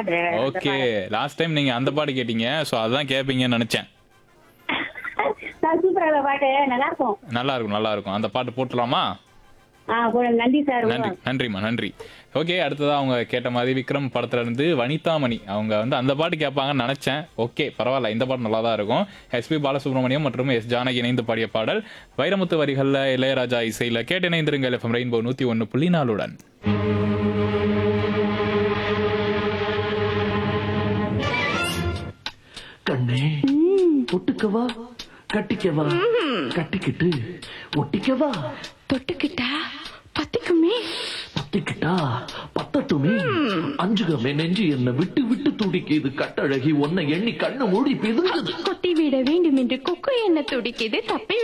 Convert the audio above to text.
பாட்டு அந்த okay last time நீங்க அந்த பாட்டு கேட்டீங்க சோ அதான் கேட்பீங்கன்னு நினைச்சேன் பாட்டு. சார் சூப்பரா இல்ல பாட்டு நல்லா இருக்கும் நல்லா இருக்கும் நல்லா இருக்கும் அந்த பாட்டு போட்டுலாமா ஆ போடுங்க. நன்றி சார் நன்றி நன்றிம்மா நன்றி ஓகே அடுத்ததா அவங்க கேட்ட மாதிரி விக்ரம் படத்துல இருந்து வனிதாமணி அவங்க வந்து அந்த பாட்டு கேட்பாங்கன்னு நினைச்சேன் ஓகே பரவாயில்ல இந்த பாட்டு நல்லா தான் இருக்கும் எஸ்பி பாலசுப்ரமணியம் மற்றும் எஸ் ஜானகி இணைந்து பாடிய பாடல் வைரமுத்து வரிகள்ல இளையராஜா இசையில கேட்டு இணைந்திருங்கள் எஃப்எம் ரெயின்போ நூத்தி ஒன்னு புள்ளி நாலுடன் கண்ணே ஒட்டுக்கவா கட்டிக்கவா கட்டிக்கிட்டு ஒட்டிக்கவா தொட்டுக்கிட்டா பத்திக்குமே பத்திக்கிட்டா பத்தட்டுமே அஞ்சுகமே நெஞ்சு என்ன விட்டு விட்டு துடிக்குது கட்டழகி உன்னை எண்ணி கண்ணு மூடி பிதுங்குது கொத்தி விட வேண்டும் என்று கொக்கு என்ன துடிக்குது தப்பி